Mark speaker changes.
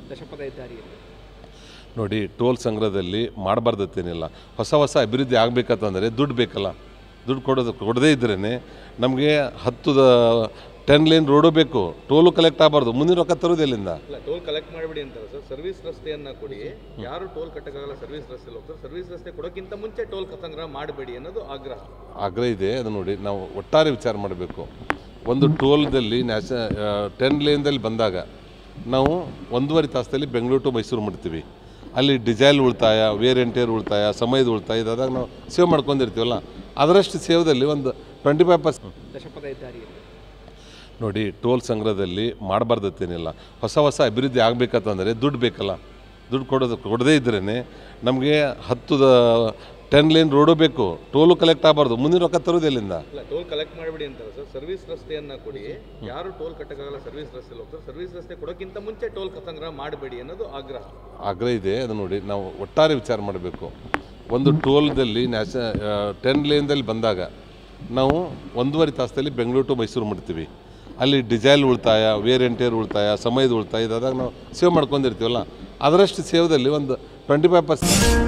Speaker 1: ದಶಪಥ ಹೆದ್ದಾರಿಯಲ್ಲಿ
Speaker 2: ನೋಡಿ ಟೋಲ್ ಸಂಗ್ರಹದಲ್ಲಿ ಮಾಡಬಾರ್ದತ್ತೇನಿಲ್ಲ ಹೊಸ ಹೊಸ ಅಭಿವೃದ್ಧಿ ಆಗಬೇಕಂತಂದರೆ ದುಡ್ಡು ಬೇಕಲ್ಲ ದುಡ್ಡು ಕೊಡೋದು ಕೊಡದೇ ಇದ್ರೇ ನಮಗೆ ಹತ್ತು ಟೆನ್ ಲೇನ್ ರೋಡು ಬೇಕು ಟೋಲು ಕಲೆಕ್ಟ್ ಆಗಬಾರ್ದು ಮುಂದಿನ ರೊಕ್ಕ ತರೋದು ಎಲ್ಲಿಂದ
Speaker 3: ಅಲ್ಲ ಟೋಲ್ ಕಲೆಕ್ಟ್ ಮಾಡಬೇಡಿ ಅಂತಾರೆ ಸರ್ ಸರ್ವಿಸ್ ರಸ್ತೆಯನ್ನ ಕೊಡಿ ಯಾರು ಟೋಲ್ ಕಟ್ಟಕ್ಕಾಗಲ್ಲ ಸರ್ವಿಸ್ ರಸ್ತೆಯಲ್ಲಿ ಹೋಗ್ತಾರೆ ಸರ್ವಿಸ್ ರಸ್ತೆ ಕೊಡೋಕ್ಕಿಂತ ಮುಂಚೆ ಟೋಲ್ ಸಂಗ್ರಹ ಮಾಡಬೇಡಿ ಅನ್ನೋದು ಆಗ್ರಹ
Speaker 2: ಆಗ್ರಹ ಇದೆ ಅದು ನೋಡಿ ನಾವು ಒಟ್ಟಾರೆ ವಿಚಾರ ಮಾಡಬೇಕು ಒಂದು ಟೋಲ್ದಲ್ಲಿ ನ್ಯಾಷ ಟೆನ್ ಲೇನ್ದಲ್ಲಿ ಬಂದಾಗ ನಾವು ಒಂದೂವರೆ ತಾಸದಲ್ಲಿ ಬೆಂಗಳೂರು ಟು ಮೈಸೂರು ಮಾಡ್ತೀವಿ ಅಲ್ಲಿ ಡಿಸೈಲ್ ಉಳಿತಾಯ ವೇರ್ ಆ್ಯಂಡ್ ಟೇರ್ ಉಳಿತಾಯ ಸಮಯದ ಉಳಿತಾಯ ಇದಾದಾಗ ನಾವು ಸೇವ್ ಮಾಡ್ಕೊಂಡಿರ್ತೀವಲ್ಲ ಅದರಷ್ಟು ಸೇವ್ದಲ್ಲಿ ಒಂದು ಟ್ವೆಂಟಿ ಫೈವ್ ಪರ್ಸೆಂಟ್
Speaker 1: ದಶಪಥ ಹೆದ್ದಾರಿಯಲ್ಲಿ
Speaker 2: ನೋಡಿ ಟೋಲ್ ಸಂಗ್ರಹದಲ್ಲಿ ಮಾಡಬಾರ್ದತ್ತೇನಿಲ್ಲ ಹೊಸ ಹೊಸ ಅಭಿವೃದ್ಧಿ ಆಗಬೇಕಂತಂದರೆ ದುಡ್ಡು ಬೇಕಲ್ಲ ದುಡ್ಡು ಕೊಡೋದು ಕೊಡದೇ ಇದ್ರೇ ನಮಗೆ ಹತ್ತು ಟೆನ್ ಲೇನ್ ರೋಡು ಬೇಕು ಟೋಲು ಕಲೆಕ್ಟ್ ಆಗಬಾರ್ದು ಮುಂದಿನ ರೊಕ್ಕ ತರೋದು ಎಲ್ಲಿಂದ
Speaker 3: ಅಲ್ಲ ಟೋಲ್ ಕಲೆಕ್ಟ್ ಮಾಡಬೇಡಿ ಅಂತಾರೆ ಸರ್ ಸರ್ವಿಸ್ ರಸ್ತೆಯನ್ನ ಕೊಡಿ ಯಾರು ಟೋಲ್ ಕಟ್ಟಕ್ಕಾಗಲ್ಲ ಸರ್ವಿಸ್ ರಸ್ತೆಯಲ್ಲಿ ಹೋಗ್ತಾರೆ ಸರ್ವಿಸ್ ರಸ್ತೆ ಕೊಡೋಕ್ಕಿಂತ ಮುಂಚೆ ಟೋಲ್ ಸಂಗ್ರಹ ಮಾಡಬೇಡಿ ಅನ್ನೋದು ಆಗ್ರಹ
Speaker 2: ಆಗ್ರಹ ಇದೆ ಅದು ನೋಡಿ ನಾವು ಒಟ್ಟಾರೆ ವಿಚಾರ ಮಾಡಬೇಕು ಒಂದು ಟೋಲ್ದಲ್ಲಿ ನ್ಯಾಷ ಟೆನ್ ಲೇನ್ದಲ್ಲಿ ಬಂದಾಗ ನಾವು ಒಂದೂವರೆ ತಾಸದಲ್ಲಿ ಬೆಂಗಳೂರು ಟು ಮೈಸೂರು ಮಾಡ್ತೀವಿ ಅಲ್ಲಿ ಡಿಸೈಲ್ ಉಳಿತಾಯ ವೇರ್ ಆ್ಯಂಡ್ ಟೇರ್ ಉಳಿತಾಯ ಸಮಯದ ಉಳಿತಾಯ ಇದಾದಾಗ ನಾವು ಸೇವ್ ಮಾಡ್ಕೊಂಡಿರ್ತೀವಲ್ಲ ಅದರಷ್ಟು ಸೇವ್ದಲ್ಲಿ ಒಂದು ಟ್ವೆಂಟಿ ಫೈವ್ ಪರ್ಸೆಂಟ್